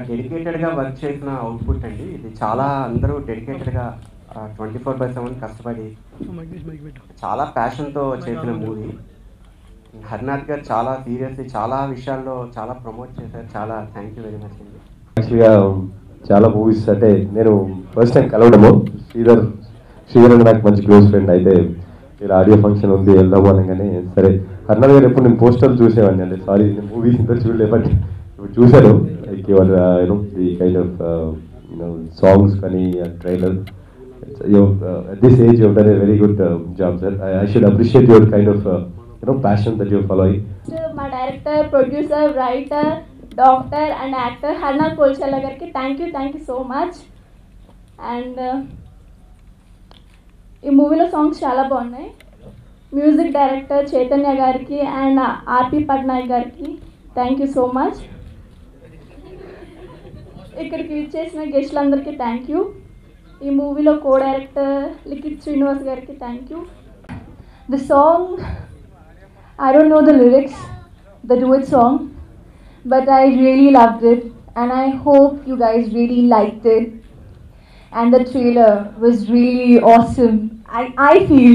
డెడికేటెడ్గా వర్క్ చేసిన అవుట్పుట్ అండి ఇది చాలా అందరూ డెడికేటెడ్గా ట్వంటీ ఫోర్ బై సెవెన్ కష్టపడి చాలా ప్యాషన్తో చేసిన మూవీ హరినాథ్ గారు చాలా సీరియస్లీ చాలా విషయాల్లో చాలా ప్రమోట్ చేశారు చాలా థ్యాంక్ యూ వెరీ మచ్ అండి యాక్చువల్గా చాలా మూవీస్ అంటే నేను ఫస్ట్ టైం కలవడము శ్రీధర్ శ్రీధర్ అంటే నాకు మంచి క్లోజ్ ఫ్రెండ్ అయితే ఇలా ఆడియో ఫంక్షన్ ఉంది వెళ్దాము అనగానే సరే హర్నాథ్ గారు ఎప్పుడు నేను పోస్టర్లు చూసేవాడిని అంటే సారీ నేను మూవీస్ ఇంత చూడలే బట్ ఇప్పుడు చూశాను like your you know the kind of you know songs కానీ trailer at this age you're done a very good job sir I should appreciate your kind of you know passion that you're following మా director producer writer doctor and actor Harnath Polchalla గారికి thank you thank you so much and ఈ మూవీలో songs చాలా బాగున్నాయి music director Chaitanya గారికి and ఆర్పి పట్నాయక్ గారికి thank you so much ఇక్కడికి చేసిన గెస్ట్లందరికీ థ్యాంక్ యూ ఈ మూవీలో కో డైరెక్టర్ లిఖిత్ శ్రీనివాస్ గారికి thank you the song I don't know the lyrics, the duet song, but I really loved it and I hope you guys really liked it. And the trailer was really awesome, I, I feel.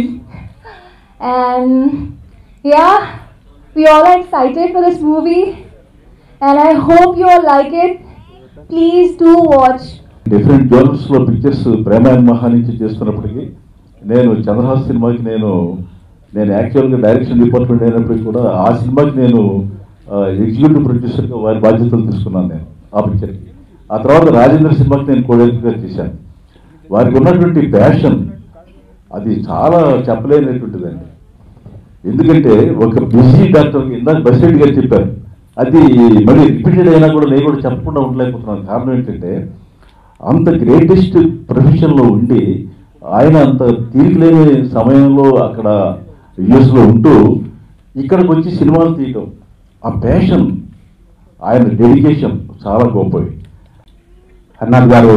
And yeah, we all are excited for this movie and I hope you all like it. Please do watch. Different జోనర్స్లో pictures ప్రేమ మహా నుంచి చేస్తున్నప్పటికీ నేను చంద్రహాస్ సినిమాకి నేను నేను యాక్చువల్గా డైరెక్షన్ డిపార్ట్మెంట్ అయినప్పటికీ కూడా ఆ సినిమాకి నేను ఎగ్జిక్యూటివ్ ప్రొడ్యూసర్గా వారి బాధ్యతలు తీసుకున్నాను నేను ఆ పిక్చర్కి ఆ తర్వాత రాజేంద్ర సినిమాకి నేను కోడేట్గా చేశాను వారికి ఉన్నటువంటి ప్యాషన్ అది చాలా చెప్పలేనటువంటిదండి ఎందుకంటే ఒక బిజీ డాక్టర్ ఇందాక బసిరెడ్డి గారు చెప్పారు అది మళ్ళీ రిపీటెడ్ అయినా కూడా నేను కూడా చెప్పకుండా ఉండలేకపోతున్నాను కారణం ఏంటంటే అంత గ్రేటెస్ట్ ప్రొఫెషన్లో ఉండి ఆయన అంత తీరిక లేని సమయంలో అక్కడ యుఎస్లో ఉంటూ ఇక్కడికి వచ్చి సినిమాలు తీయటం ఆ ప్యాషన్ ఆయన డెడికేషన్ చాలా గొప్పవి హర్నాథ్ గారు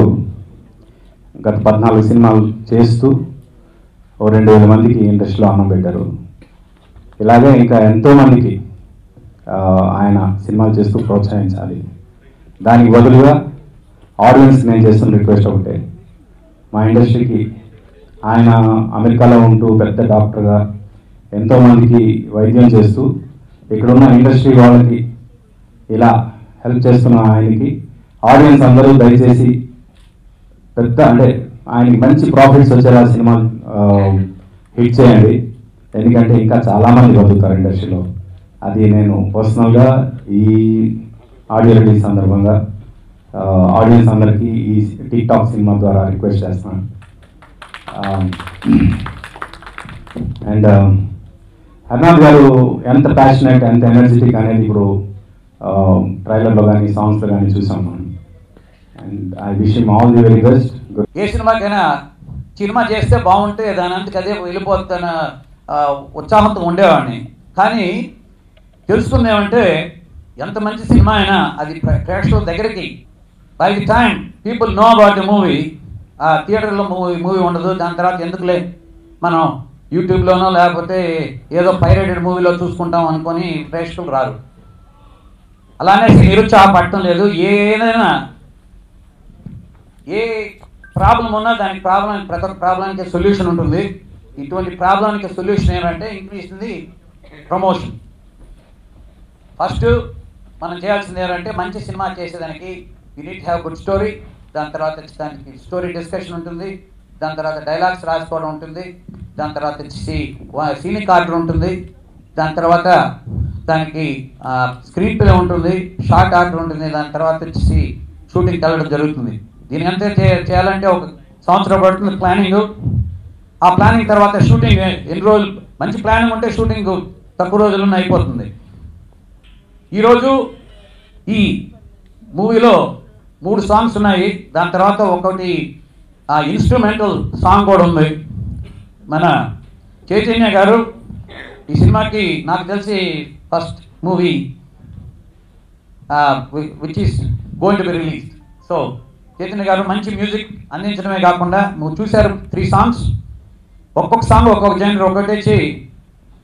గత పద్నాలుగు సినిమాలు చేస్తూ ఓ రెండు వేల మందికి ఇండస్ట్రీలో అన్నం పెట్టారు ఇలాగే ఇంకా ఎంతోమందికి ఆ, ఆయన సినిమాలు చేస్తూ ప్రోత్సహించాలి దానికి బదులుగా ఆడియన్స్ నేను చేస్తున్న రిక్వెస్ట్ ఒకటే మా ఇండస్ట్రీకి ఆయన అమెరికాలో ఉంటూ పెద్ద డాక్టర్గా ఎంతోమందికి వైద్యం చేస్తూ ఇక్కడున్న ఇండస్ట్రీ వాళ్ళకి ఇలా హెల్ప్ చేస్తున్న ఆయనకి ఆడియన్స్ అందరూ దయచేసి పెద్ద అంటే ఆయనకి మంచి ప్రాఫిట్స్ వచ్చేలా సినిమా హిట్ చేయండి ఎందుకంటే ఇంకా చాలామంది బతుకుతారు ఇండస్ట్రీలో అది నేను పర్సనల్గా ఈ ఆడియో రిలీజ్ సందర్భంగా ఆడియన్స్ అందరికీ ఈ టిక్ టాక్ సినిమా ద్వారా రిక్వెస్ట్ చేస్తున్నాను అండ్ హర్నాథ్ గారు ఎంత ప్యాషనెట్ ఎంత ఎనర్జెటిక్ అనేది ఇప్పుడు ట్రైలర్లో కానీ సాంగ్స్లో కానీ చూసాం మనం and I wish him all the very best ఏ సినిమాకైనా సినిమా చేస్తే బాగుంటే దాని అంతకు అదే వెళ్ళిపోతున్న ఉత్సాహంతో ఉండేవాడిని కానీ తెలుసుకుంది ఏమంటే ఎంత మంచి సినిమా అయినా అది ప్రే- ప్రేక్షకుల దగ్గరికి by the time people know about the movie ఆ థియేటర్లో మూవీ మూవీ ఉండదు దాని తర్వాత ఎందుకులే మనం యూట్యూబ్లోనో లేకపోతే ఏదో పైరేటెడ్ మూవీలో చూసుకుంటాం అనుకొని ప్రేక్షకులు రారు అలానే నిరుత్సాహపడటం లేదు ఏదైనా ఏ ప్రాబ్లం ఉన్నా దానికి ప్రాబ్లం ప్రతి ఒక్క ప్రాబ్లానికి సొల్యూషన్ ఉంటుంది ఇటువంటి ప్రాబ్లానికి సొల్యూషన్ ఏంటంటే ఇంక్రీజ్ ది ప్రమోషన్ ఫస్ట్ మనం చేయాల్సింది ఏంటంటే మంచి సినిమా చేసేదానికి you need have good story దాని తర్వాత దానికి స్టోరీ డిస్కషన్ ఉంటుంది దాని తర్వాత డైలాగ్స్ రాసుకోవడం ఉంటుంది దాని తర్వాత వచ్చేసి సీనిక్ ఆర్డర్ ఉంటుంది దాని తర్వాత దానికి స్క్రీన్ ప్లే ఉంటుంది షార్ట్ ఆర్డర్ ఉంటుంది దాని తర్వాత వచ్చేసి షూటింగ్కి వెళ్ళడం జరుగుతుంది దీనికంటే చే- చేయాలంటే ఒక సంవత్సరం పడుతుంది ప్లానింగ్ ఆ ప్లానింగ్ తర్వాత షూటింగ్ ఎన్ని రోజులు మంచి ప్లానింగ్ ఉంటే షూటింగ్ తక్కువ రోజుల్లో అయిపోతుంది ఈరోజు ఈ మూవీలో మూడు సాంగ్స్ ఉన్నాయి దాని తర్వాత ఒకటి ఆ ఇన్స్ట్రుమెంటల్ సాంగ్ కూడా ఉంది మన చైతన్య గారు ఈ సినిమాకి నాకు తెలిసి first movie which is going to be release so Chaitanya గారు మంచి మ్యూజిక్ అందించడమే కాకుండా నువ్వు చూశారు త్రీ సాంగ్స్ ఒక్కొక్క సాంగ్ ఒక్కొక్క జనర్ ఒకటి వచ్చి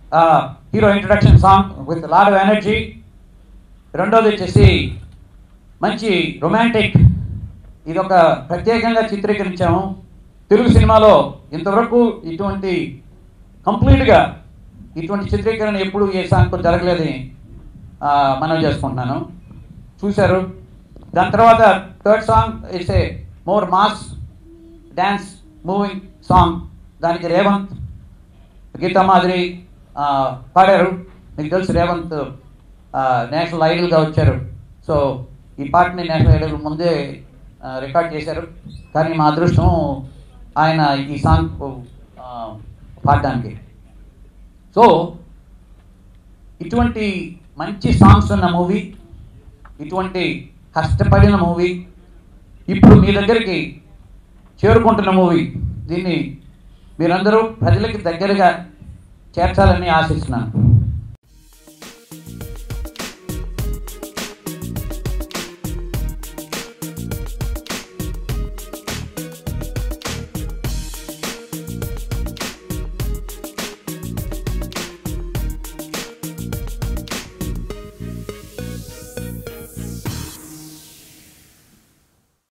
hero introduction song with lot of energy రెండోది వచ్చేసి మంచి రొమాంటిక్ ఇది ఒక ప్రత్యేకంగా చిత్రీకరించాము తెలుగు సినిమాలో ఇంతవరకు ఇటువంటి కంప్లీట్గా ఇటువంటి చిత్రీకరణ ఎప్పుడు ఏ సాంగ్తో జరగలేదని ఆ, మనం చేసుకుంటున్నాను చూశారు దాని తర్వాత third song it's a more mass dance moving song దానికి రేవంత్ గీతా మాదిరి ఆ, పాడారు మీకు తెలుసు రేవంత్ ఆ, నేషనల్ ఐడల్గా వచ్చారు సో ఈ పాటని నేషనల్ ఐడల్ ముందే ఆ, రికార్డ్ చేశారు కానీ మా అదృష్టం ఆయన ఈ సాంగ్ ఆ, పాడడానికి సో ఇటువంటి మంచి సాంగ్స్ ఉన్న మూవీ ఇటువంటి కష్టపడిన మూవీ ఇప్పుడు మీ దగ్గరికి చేరుకుంటున్న మూవీ దీన్ని మీరందరూ ప్రజలకి దగ్గరగా చేర్చాలని ఆశిస్తున్నాను